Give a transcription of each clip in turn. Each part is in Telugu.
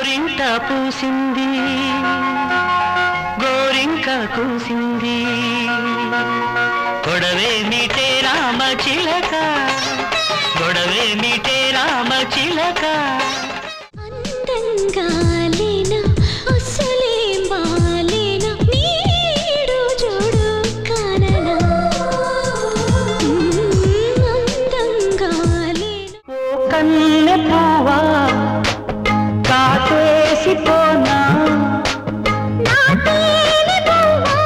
గోరింట పూసింది గోరింక కూసింది గొడవే మీటే రామ చిలక గొడవే మీటే రామ చిలక అందంగా లేనా అసలేం బాలేనా నీడు చూడు కాననా అందంగా లేనా ఓ కన్నె పువ్వా కాటేసి పోనా నా తేనె పువ్వా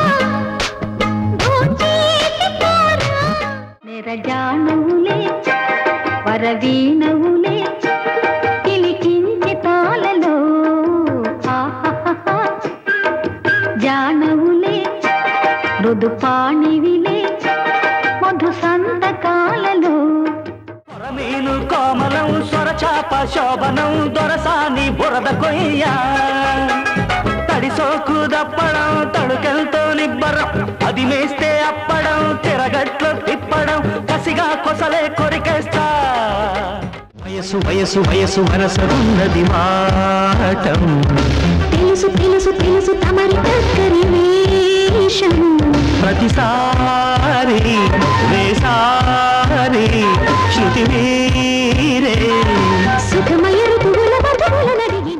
దోచేసి పోరా నెరజానులే వరవీణవులే పిలికించి తాళలో ఆహాహా జానవులే మృదుపాణివిలే మధు సంతకాలలో కొరమీను కోమలం స్వరచాప శోభనం దొరసాని బురద కొయ్య తడిసోకు దప్పడం తడుకెళ్తో నిబ్బరం అది మేస్తే అప్పడం తిరగట్లో తిప్పడం కసిగా కొసలే కొరికేస్తా వయసు వయసు వయసు మనసరున్నది మాటం తెలుసు తెలుసు తెలుసు తమరి దగ్గరి వేషం ప్రతిసారి వేసారి శృతి వీరే సుఖమయ ఋతువుల వధువుల నడిగిన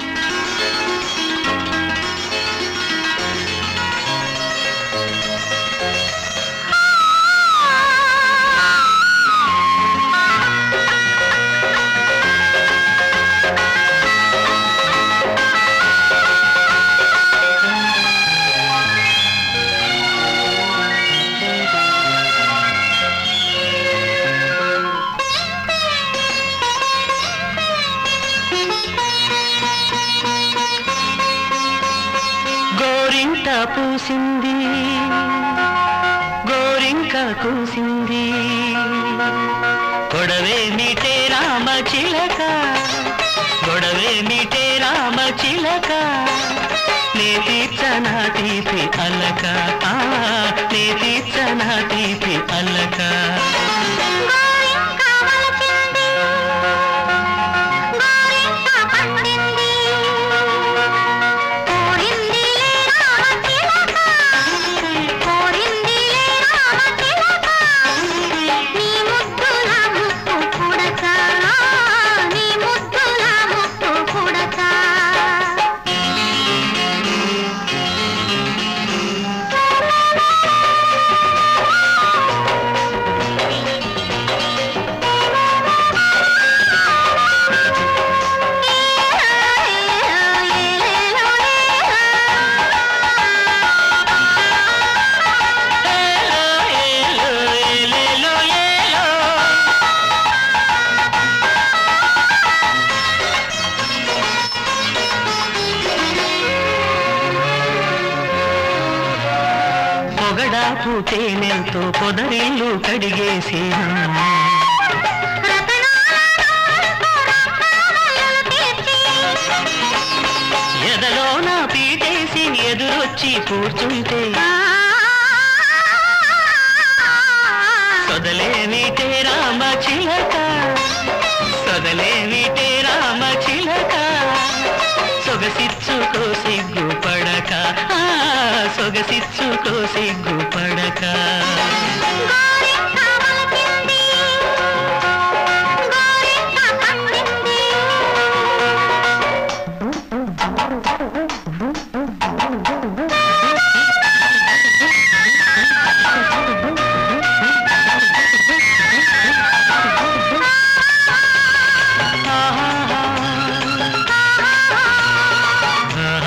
గోరింట పూసింది గోరింక కూసింది గొడవే మీటే రామ చిలక గొడవే మీటే రామ చిలక నే తీర్చనా తీపి అలక ఆ, నే తీర్చనా తీపి అలక ఏలో, ఏలో, ఏలేలో, ఏలో. పొగడా పూటేనెంతో పొదరిల్లు కడిగేసేనా ఎదలో నా పీటేసి ఎదురొచ్చి కూర్చుంటే సొదలేమిటే రామ చిలక సొదలేమిటే రామ చిలక సొగసిచ్చుకో సిగ్గు పడక ఆ, సొగసిచ్చుకో సిగ్గు పడక ఆహా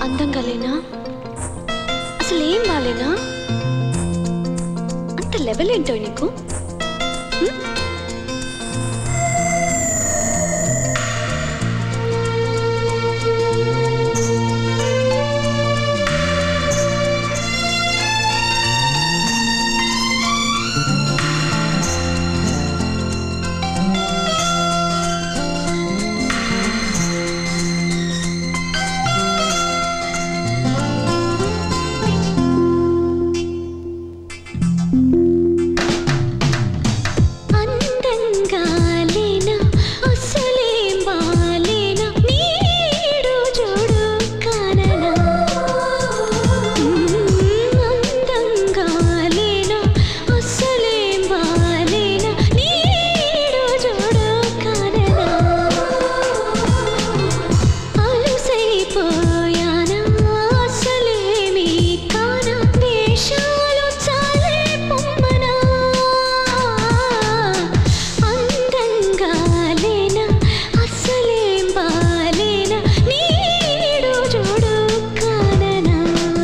అందంగా లేనా అసలు ఏం బాలేనా అంత లెవెల్ ఏంటో నీకు హ్మ్? అందంగా లేనా అసలేం బాలేనా నీడు చూడు కాననా అందంగా లేనా అసలేం బాలేనా నీడు చూడు కాననా అలసైపోయానా అసలేమీ కానా వేషాలు చాలే పొమ్మనా అందంగా లేనా అసలేం బాలేనా నీడు చూడు కాననా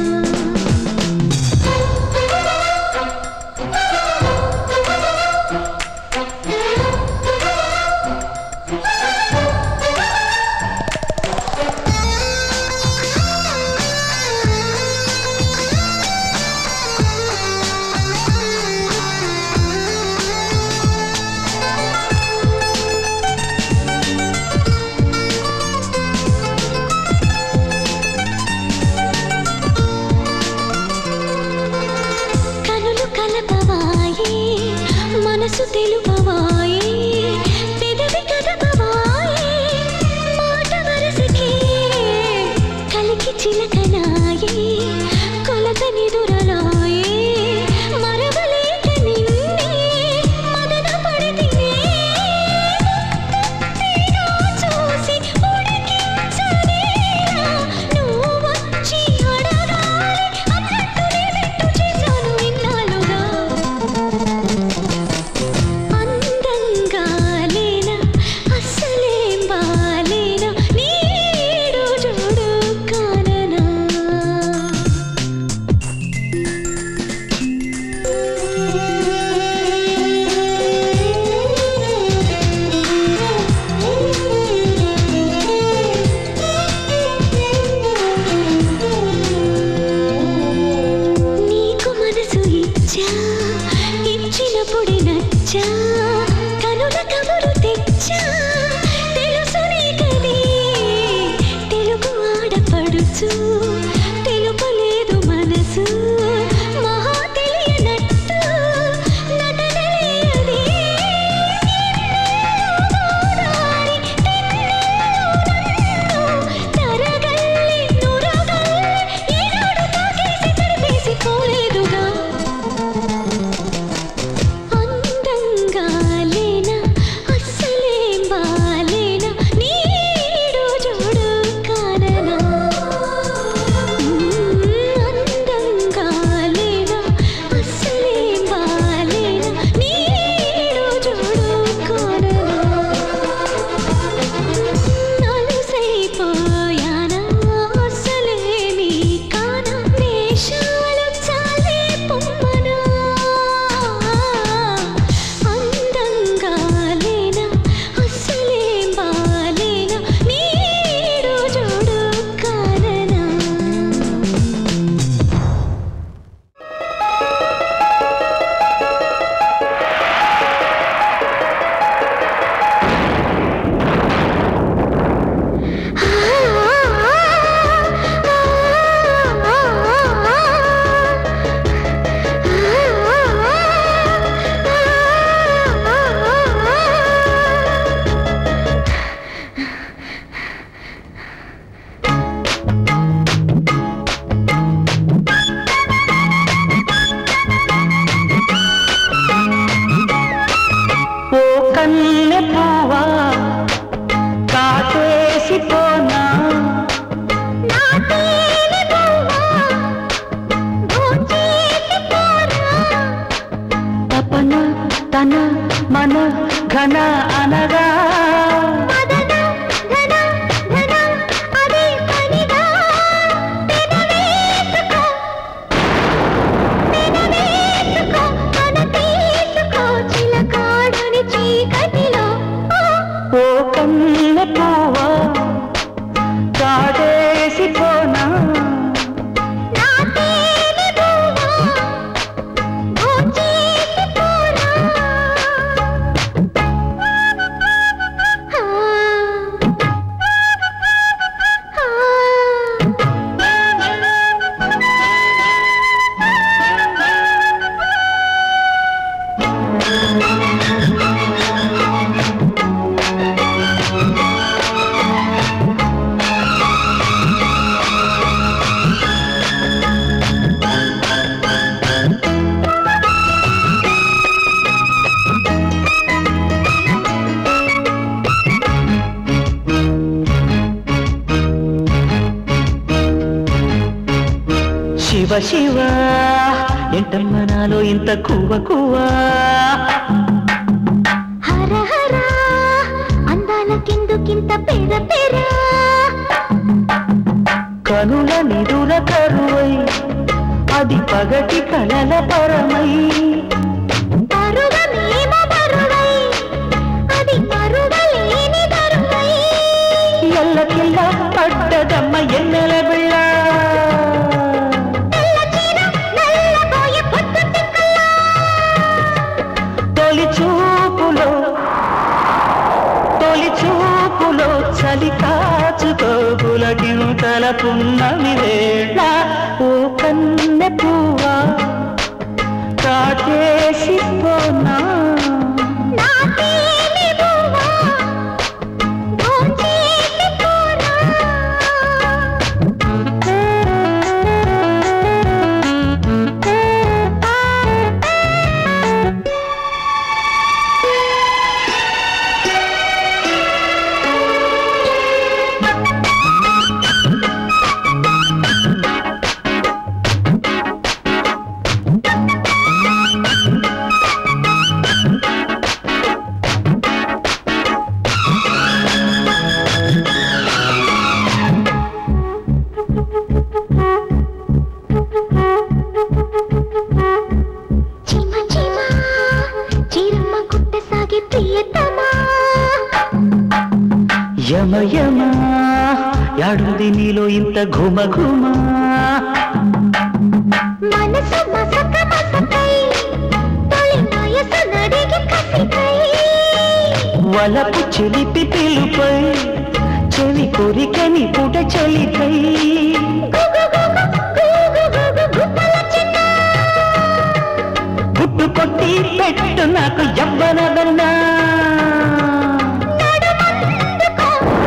కనులు కలపవాయే మనసు తెలుపవాయే పెదవి కదపవాయే మాట వరసకే కలికి చిలకనాయే కొలత నిదురలాయే మరవలేక నిన్నే మదన పడితినే తీరా చూసి ఉడికించలేరా నువ్వు వచ్చి అడగాలి అన్నట్టునే పెట్టు చేశాను ఇన్నాళ్ళుగా అందంగా లేనా అస్సలేం బాలేనా నీడు చూడు కాననా నీకు మనసు ఇచ్చా ఇచ్చినప్పుడే నచ్చా కనుల కబురు తెచ్చా తెలుసు నీకది తెలుగు ఆడపడుచు తెలుపలేదు మనసు మహా తెలియనట్టు నటనలేయది గోదారి తరగల్లి నురగల్లి ఈనాడు తాకేసి తడిపేసి పోలేదుగా అందంగా లేనా అస్సలేం బాలేనా నీడు చూడు కాననా అందంగా లేనా అస్సలేం బాలేనా నీడు చూడు కాననా అలసైపోయానా అసలేమీ కానా వేషాలు చాలే పొమ్మనా అందంగా లేనా అసలేం బాలేనా నీడు చూడు కాననా ఓ కన్నె పువ్వా కాటేసి పోనా తపన తన మన ఘన అనగా శివ శివ ఎంటమ్మ నాలో ఇంత కువ కువా హర హర అందాల కిందుకింత పెర పెర కనుల నిదుర కరువై అది పగటి కలల పరమై పరువమేమ పరువై అది పరువలేని దరువై ఎల్లకిల్ల పడ్డదమ్మ ఎన్నెల బిళ్ళ తెల్ల చీర నల్లబోయే పొద్దు తిక్కలా తొలి చూపులో తొలి చూపులో చలి కాచుకో గులగింతల పున్నమి వేళ ఓ కన్నె పువ్వా కాటేసి పోనా నా తేలి బువ్వా భోంచేసి పోరా చిమ చిమ చిరమ్మ కుట్ట సాగే ప్రియతమా యమ యమ యాడుంది నీలో ఇంత ఘుమ ఘుమ మనసు మసక మసకై తొలి వయసు నడిగి కసికై వలపు చిలిపి పిలుపై చెవి కొరికని పుట చలిపై గుగు గుగు గుగు గుగు గుప్పల చిన్న గుట్టు కొట్టి పెట్టు నాకు యవ్వనదన్నా నడుమందుకో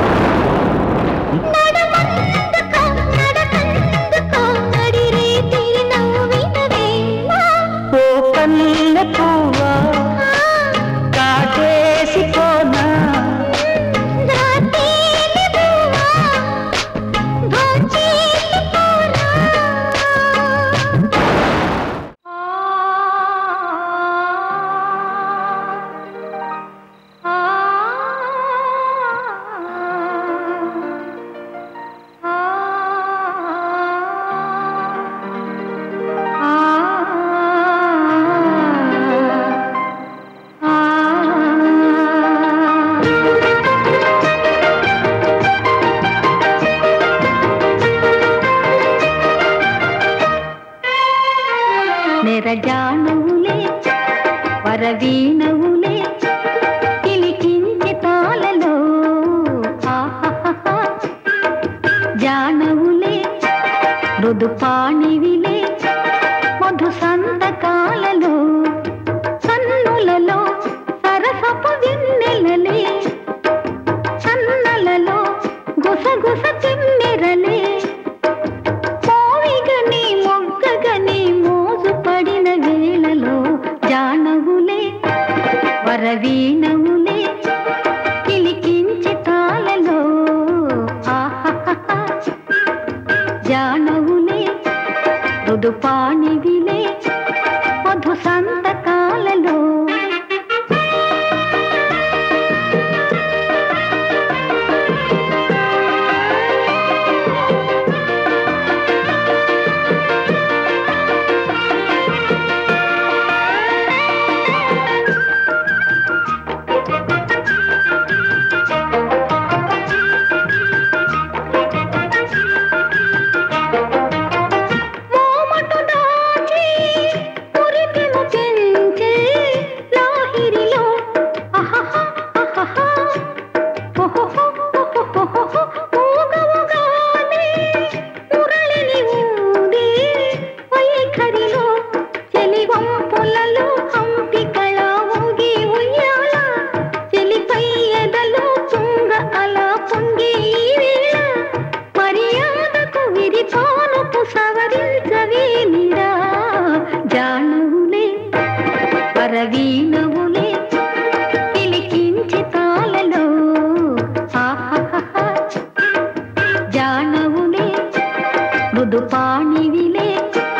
నడుమందుకో నడకందుకో నడిరే తిరి నవ్విన వేళ ఓ కన్నె పువ్వా కాటేసి పోనా నా తేలి బువ్వా భోంచేసి పోరా నెరజానవులే వరవీణవులే పిలికించి తాళలో ఆహాహా. జానవులే మృదుపాణివిలే మధు సంతకాలలో సన్నులలో సరసపు వెన్నెలలే సన్నలలో గుసగుస తిమ్మెరలే కోవిగని మొగ్గగని మోజు పడిన వేళలో జానవులే వరవీణవులే పిలికించి తాళలో ఆహాహా. జానవులే మృదుపాణివిలే మధు సంతకాలలో మోమటు దాచి పురిటిను పెంచే లాహిరిలో అహహ అహహ ఓహోహో ఓహోహోహో ఊగవుగానే మురళిని ఊదే వైఖరిలో చెలివంపులలో హంపికళ ఊగి ఉయ్యాల చెలిపై ఎదలో తుంగ అలా పొంగి ఈ వేళ మర్యాదకు విరిపానుపు సవరించవేనిరా జానవులే పరవీణవులే పిలికించి తాళలో ఆహాహా జానవులే మృదుపాణివిలే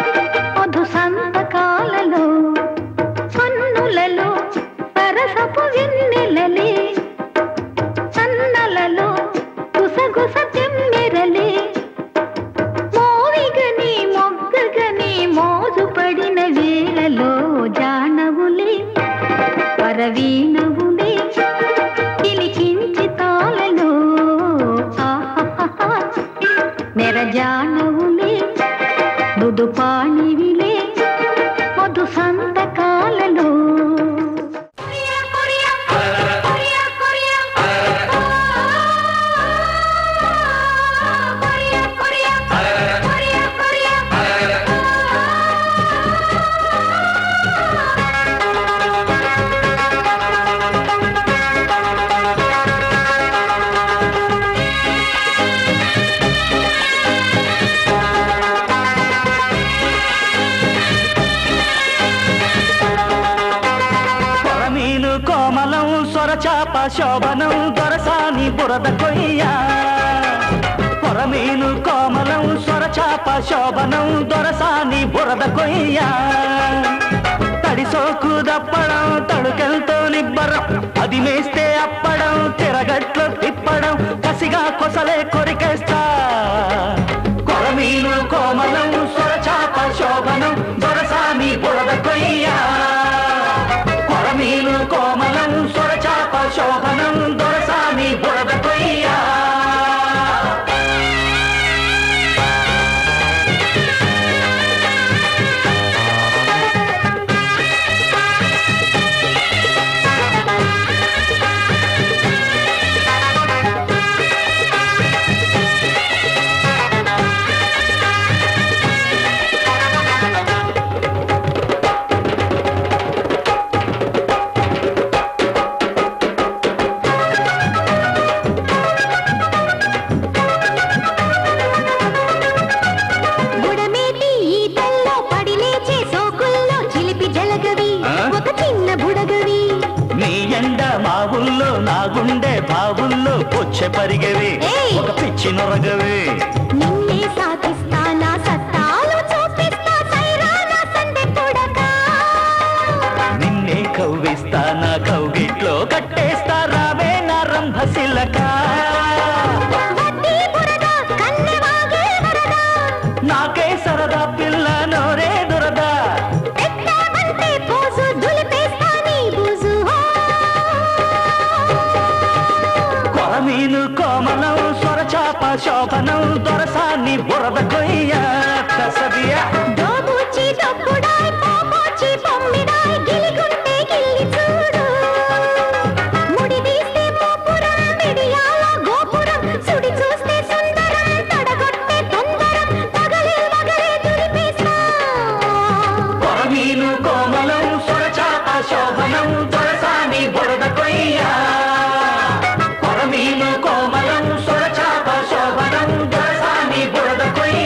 ముదు పాణివిలే మధు సంతకాలలో కొరమీను కోమలం సొరచాప శోభనం దొరసాని బురద కొయ్య కొరమీను కోమలం సొరచాప శోభనం దొరసాని బురద కొయ్య తడి సోకు దప్పడం తడుకెళ్తో నిబ్బరం అది మేస్తే అప్పడం తిరగట్లు తిప్పడం కసిగా కొసలే కొరికేస్తా కొరమీను కోమలం సొరచాప శోభనం దొరసాని బురద కొయ్యా కొరమీను కోమలం సొరచాప శోభనం దొరసాని బురద కొయ్యా బుడమేటి ఈతల్లో పడి లేచే సోకుల్లో చిలిపి జలగవి ఆ? ఒక చిన్న బుడగవి నీ ఎండ మా ఊళ్ళో నా గుండె బావుల్లో పొచ్చే పరిగవి ఏయ్! ఒక పిచ్చి నొరగవి నిన్నే సాధిస్తా నా సత్తాలు చూపిస్తా సైరానా సందె పుడకా నిన్నే కవ్విస్తా నా కౌగిట్లో కట్టేస్తా రావే నా రంభశిలక వడ్డీ బురద కన్నెవాగే వరద నాకే సరదా పిల్ల నోరే దురదా పెట్టావంటే పోజు దులిపేస్తా నీ బుజు కొరమీను కోమలం స్వరచాప శోభనం దొరసాన్ని బురద కొయ్య కసదియా దోబూచి దొప్పుడాయ్ పోపోచి పొమ్మిడాయ్ గిలిగుంటే గిల్లి చూడు ముడి తీస్తే మోపురం మిడియాల గోపురం సుడి చూస్తే సుందరం తడగొట్టే తొందరం పగలే మగలే దులిపేస్తా కొరమీను కోమలం స్వరచాప శోభనం దొరసాని బురద కొయ్య కొరమీను కోమలం స్వరచాప శోభనం దొరసాని బురద కొయ్య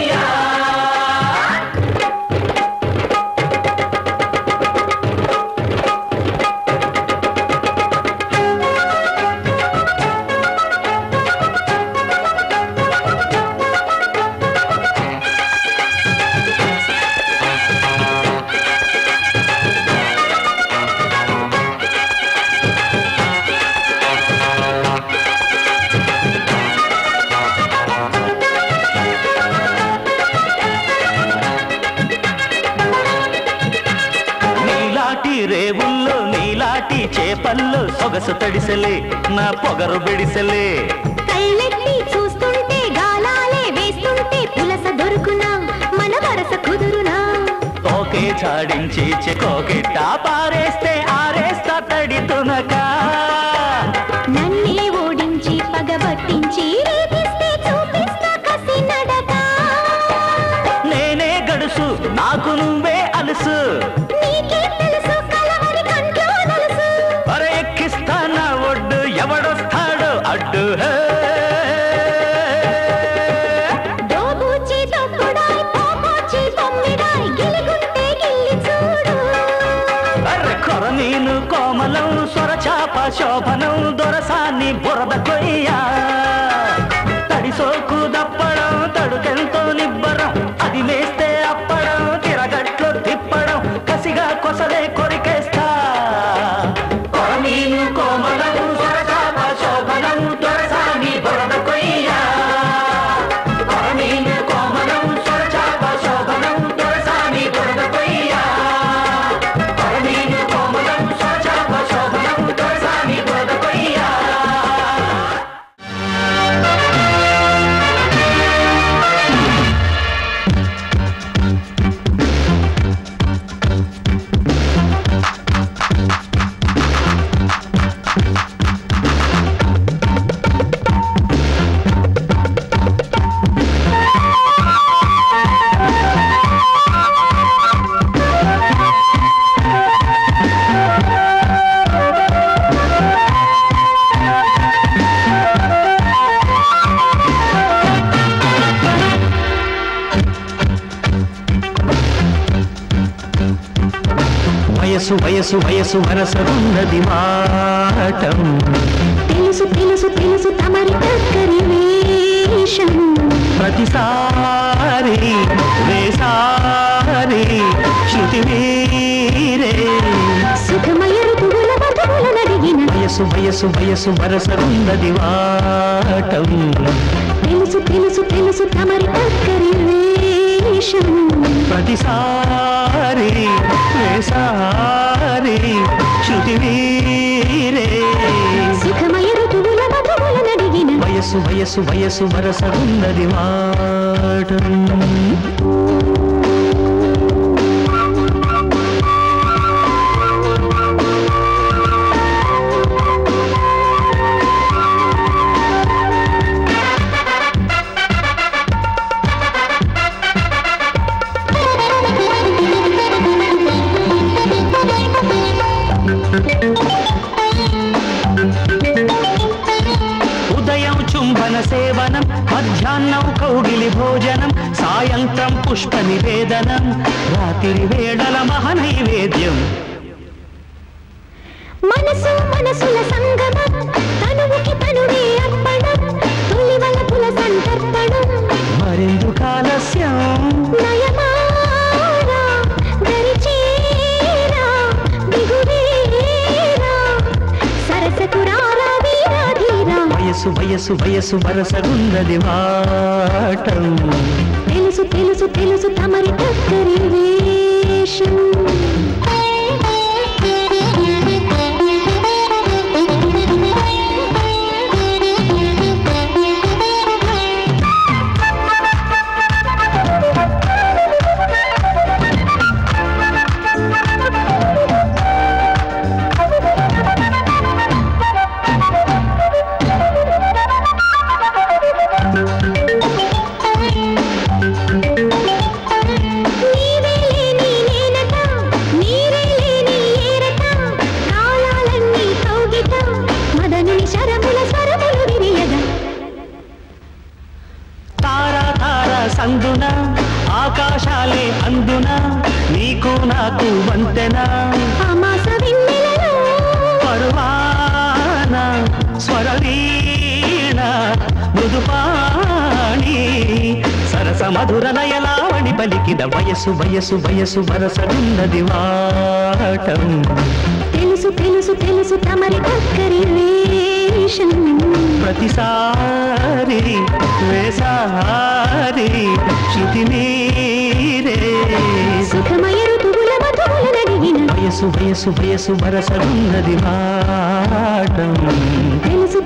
నీలాటి రేవుల్లో నీలాటి చేపల్లో సొగసు తడిసెలే నా పొగరు బిడిసెలే కళ్ళెత్తి చూస్తుంటే గాలాలే వేస్తుంటే పులస దొరుకునా మన వరస కుదురునా తోకే చాడించి చెకోకెట్టా పారేస్తే ఆరేస్తా తడి తునక నన్నే ఓడించి పగబట్టించి రేపిస్తే చూపిస్తా కసి నడక నేనే గడుసు నాకు నువ్వే అలుసు నీకే తెలుసు కలవరి కంట్లో నలుసు అరే ఎక్కిస్తానా ఒడ్డు ఎవడొస్తాడు అడ్డు హే. దోబూచి దొప్పుడాయ్ పోపోచి బొమ్మిడాయ్ గిలిగుంటే గిల్లి చూడు అర్రె కొరమీను కోమలం స్వరచాప శోభనం దొరసాన్ని బురద కొయ్యా తడి సోకు దప్పడం తడుకెంతో నిబ్బరం అది మేస్తే అప్పడం తిరగట్లు తిప్పడం కసిగా కొసలే కొరికేస్తా కొరమీను కోమలం స్వరచాప శోభనం దొరసాని బురద కొయ్యా కొరమీను కోమలం స్వరచాప శోభనం దొరసాని బురద కొయ్యా కొరమీను కోమలం స్వరచాప శోభనం దొరసాని బురద కొయ్యా వయసు వయసు వయసు వరసరున్నది వాటం తెలుసు తెలుసు తెలుసు తమరి దగ్గరి వేషం ప్రతిసారి వేసారి శృతి వీరే సుఖమయ ఋతువుల వధువుల నడిగిన వయసు వయసు వయసు వరసరున్నది వాటం తెలుసు తెలుసు తెలుసు తమరి దగ్గరి వేషం ప్రతిసారి వేసారి శృతి వీరే సుఖమయ ఋతువుల వధువుల నడిగిన వయసు వయసు వయసు వరసరున్నది వాటం ఉదయం చుంబన సేవనం మధ్యాహ్నం కౌగిలి భోజనం సాయంత్రం పుష్ప నివేదనం రాత్రి వేళల మహనైవేద్యం మనసు మనసుల సంగమం తనువుకి తనువే అర్పణం తొలి వలపుల సంతర్పణం మరెందుకు ఆలస్యం నయమారా దరిచేరా దిగువేరా సరసకు రారా వీరా ధీరా వయసు వయసు వయసు వరసరున్నది వాటం తెలుసు తెలుసు తెలుసు తమరి దగ్గరి వేషం నీవే లేని నేనట నీరే లేని ఏరట కాలాలన్నీ కౌగిట మదనుని శరముల స్వరములు విరియగా తారా తారా సందున ఆకాశాలే అందున నీకు నాకు వంతెన అమాస వెన్నెలలో పరువాన స్వరవీణ మృదుపాణి సరస మధుర నయలావణి పలికిన వయసు వయసు వయసు వరసనున్నది వాటం తెలుసు తెలుసు తెలుసు తమరి దగ్గరి వేషం ప్రతిసారి వేసారి శృతి మీరే సుఖమయ ఋతువుల మధువుల నడిగిన వయసు వయసు వయసు వరసనున్నది వాటం తెలుసు